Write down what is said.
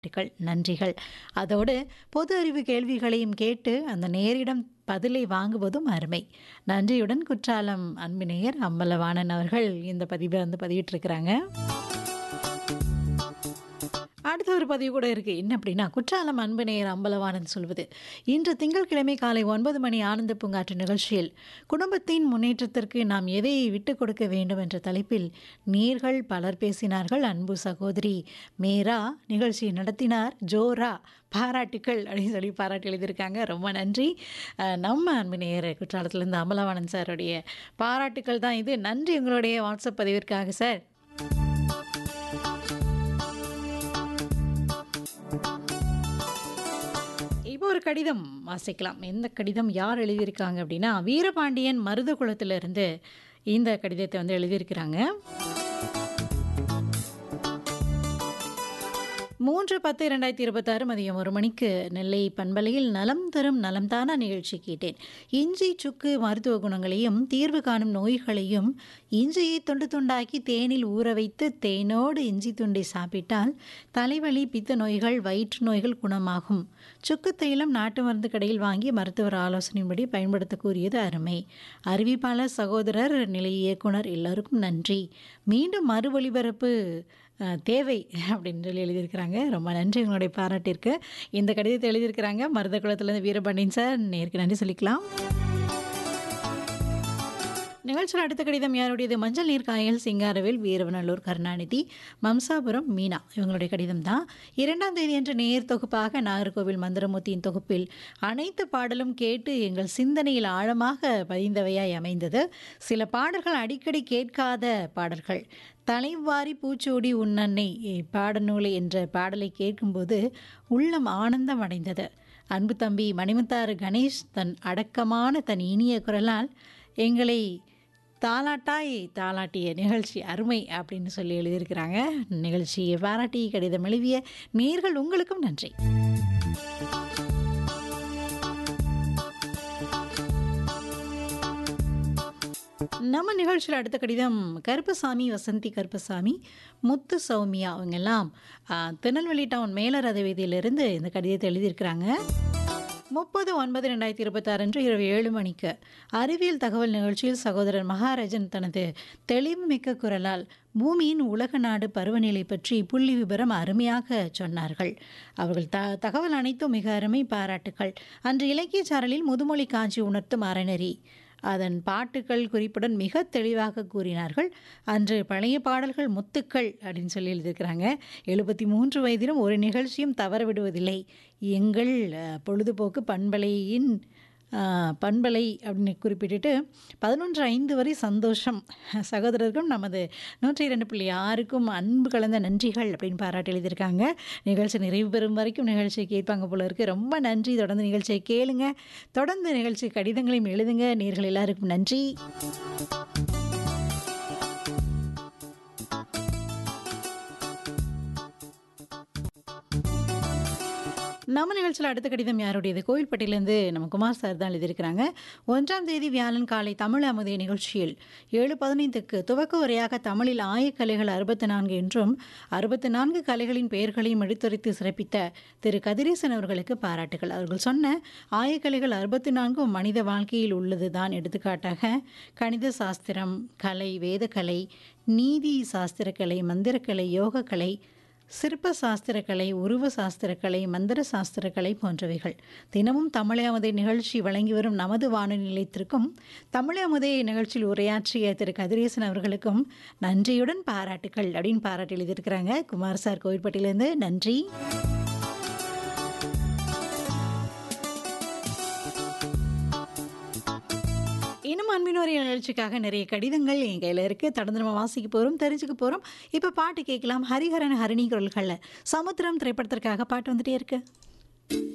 வாழ்த்துக்கள், நன்றிகள். அதோடு பொது அறிவு கேள்விகளையும் கேட்டு அந்த நேயரிடம் பதிலை வாங்குவதும் அருமை. நன்றியுடன் குற்றாலம் அன்பு நேயர் அம்பலவாணன் அவர்கள் இந்த பதிவ வந்து பதிவிட்டிருக்கிறாங்க. அடுத்த ஒரு பதிவு கூட இருக்கு. என்ன அப்படின்னா, குற்றாலம் அன்பு நேயர் அம்பலவாணன் சொல்வது, இன்று திங்கட்கிழமை காலை 9 மணி ஆனந்த பூங்காற்று நிகழ்ச்சியில், குடும்பத்தின் முன்னேற்றத்திற்கு நாம் எதை விட்டுக் கொடுக்க வேண்டும் என்ற தலைப்பில் நேயர்கள் பலர் பேசினார்கள். அன்பு சகோதரி மேரா நிகழ்ச்சியை நடத்தினார். ஜோரா பாராட்டுக்கள் அப்படின்னு சொல்லி பாராட்டி எழுதியிருக்காங்க. ரொம்ப நன்றி. அ நம்ம அன்பு நேயர் குற்றாலத்திலேருந்து அம்பலவாணன் சாருடைய பாராட்டுக்கள் தான் இது. நன்றி உங்களுடைய வாட்ஸ்அப் பதிவிற்காக சார். இப்போ ஒரு கடிதம் வாசிக்கலாம். எந்த கடிதம் யார் எழுதியிருக்காங்க அப்படின்னா, வீரபாண்டியன் மருதகுளத்திலிருந்து இந்த கடிதத்தை வந்து எழுதியிருக்கிறாங்க. 3/10/2026 மதியம் 1 மணிக்கு நெல்லை பண்பலையில் நலம் தரும் நலம் தானா நிகழ்ச்சி கேட்டேன். இஞ்சி சுக்கு மருத்துவ குணங்களையும், தீர்வு காணும் நோய்களையும், இஞ்சியை துண்டு துண்டாக்கி தேனில் ஊற வைத்து தேனோடு இஞ்சி துண்டை சாப்பிட்டால் தலைவலி, பித்த நோய்கள், வயிற்று நோய்கள் குணமாகும். சுக்கு தைலம் நாட்டு மருந்து கடையில் வாங்கி மருத்துவர் ஆலோசனையின்படி பயன்படுத்த கூறியது அருமை. அறிவிப்பாளர் சகோதரர், நிலைய இயக்குனர் எல்லோருக்கும் நன்றி. மீண்டும் மறு ஒலிபரப்பு அ தேவை அப்படின்னு சொல்லி எழுதியிருக்கிறாங்க. ரொம்ப நன்றி உங்களுடைய பாராட்டிற்கு. இந்த கடிதத்தை எழுதியிருக்கிறாங்க மருதகுளத்திலேருந்து வீரபாண்டியன் சார். நேயருக்கு நன்றி சொல்லிக்கலாம். நிகழ்ச்சியில் அடுத்த கடிதம் யாருடையது? மஞ்சள் நீர் காயல் சிங்காரவேல், வீரவநல்லூர் கருணாநிதி, மம்சாபுரம் மீனா இவங்களுடைய கடிதம் தான். 2ஆம் தேதியன்று நேயர் தொகுப்பாக நாகர்கோவில் மந்திரமூர்த்தியின் தொகுப்பில் அனைத்து பாடலும் கேட்டு எங்கள் சிந்தனையில் ஆழமாக பதிந்தவையாய் அமைந்தது. சில பாடல்கள் அடிக்கடி கேட்காத பாடல்கள். தலைவாரி பூச்சூடி உன்னன்னை பாடநூலை என்ற பாடலை கேட்கும்போது உள்ளம் ஆனந்தம் அடைந்தது. அன்பு தம்பி மணிமுத்தாறு கணேஷ் தன் அடக்கமான தன் இனிய குரலால் எங்களை தாலாட்டாய் தாலாட்டிய நிகழ்ச்சி அருமை அப்படின்னு சொல்லி எழுதியிருக்கிறாங்க. நிகழ்ச்சியை பாராட்டி கடிதம் எழுதிய நேயர்கள் உங்களுக்கும் நன்றி. நம்ம நிகழ்ச்சியில் அடுத்த கடிதம் கருப்பசாமி, வசந்தி கருப்பசாமி, முத்து சௌமியா அவங்கெல்லாம் அ திருநெல்வேலி டவுன் மேலரத வீதியிலிருந்து இந்த கடிதத்தை எழுதியிருக்கிறாங்க. 30/9/2026 அன்று இரவு 7 மணிக்கு அறிவியல் தகவல் நிகழ்ச்சியில் சகோதரர் மகாராஜன் தனது தெளிவுமிக்க குரலால் பூமியின் உலக நாடு பருவநிலை பற்றி புள்ளி விபரம் அருமையாக சொன்னார்கள். அவர்கள் த தகவல் அனைத்தும் மிக அருமை பாராட்டுக்கள். அன்று இலக்கிய சாரலில் முதுமொழி காஞ்சி உணர்த்தும் அறநெறி அதன் பாட்டுக்கள் குறிப்புடன் மிக தெளிவாக கூறினார்கள். அன்று பழைய பாடல்கள் முத்துக்கள் அப்படின்னு சொல்லி எழுதியிருக்கிறாங்க. 73 வயதிலும் ஒரு நிகழ்ச்சியும் தவற விடுவதில்லை. எங்கள் பொழுதுபோக்கு பண்பலையின் அ பண்பலை அப்படின்னு குறிப்பிட்டுட்டு 11:05 வரை சந்தோஷம். சகோதரருக்கும் நமது 102.6க்கும் அன்பு கலந்த நன்றிகள் அப்படின்னு பாராட்டி எழுதியிருக்காங்க. நிகழ்ச்சி நிறைவு பெறும் வரைக்கும் நிகழ்ச்சியை கேட்பாங்க போல இருக்கு. ரொம்ப நன்றி. தொடர்ந்து நிகழ்ச்சியை கேளுங்க. தொடர்ந்து நிகழ்ச்சி கடிதங்களையும் எழுதுங்க. நேயர்கள் எல்லாருக்கும் நன்றி. நம்ம நிகழ்ச்சியில் அடுத்த கடிதம் யாருடையது? கோவில்பட்டியிலேருந்து நம்ம குமார் சார் தான் எழுதியிருக்கிறாங்க. 1ஆம் தேதி வியாழன் காலை தமிழ் அமுதே நிகழ்ச்சியில் 7:15க்கு துவக்க உரையாக தமிழில் ஆயக்கலைகள் 64 என்றும் 64 கலைகளின் பெயர்களையும் எடுத்துரைத்து சிறப்பித்த திரு கதிரேசன் அவர்களுக்கு பாராட்டுகள். அவர்கள் சொன்ன ஆயக்கலைகள் 64ம் மனித வாழ்க்கையில் உள்ளது தான் எடுத்துக்காட்டாக கணித சாஸ்திரம், கலை, வேதக்கலை, நீதி சாஸ்திரக்கலை, மந்திரக்கலை, யோகக்கலை, சிற்ப சாஸ்திரக்கலை, உருவ சாஸ்திரக்கலை, மந்திர சாஸ்திரக்கலை போன்றவைகள். தினமும் தமிழே அமுதே நிகழ்ச்சி வழங்கி வரும் நமது வானொலி நிலையத்திற்கும், தமிழே அமுதே நிகழ்ச்சியில் உரையாற்றிய திரு கதிரேசன் அவர்களுக்கும் நன்றியுடன் பாராட்டுக்கள் அப்படின்னு பாராட்டி எழுதியிருக்கிறாங்க. குமார் சார் கோவில்பட்டியிலேருந்து நன்றி. இன்னும் அன்பினோரிய நிகழ்ச்சிக்காக நிறைய கடிதங்கள் என் கையில் இருக்கு. தொடர்ந்து நம்ம வாசிக்க போறோம், தெரிஞ்சுக்க போறோம். இப்போ பாட்டு கேட்கலாம். ஹரிஹரன், ஹரிணி குரல்கள்ல சமுத்திரம் திரைப்படத்திற்காக பாட்டு வந்துட்டே இருக்கு.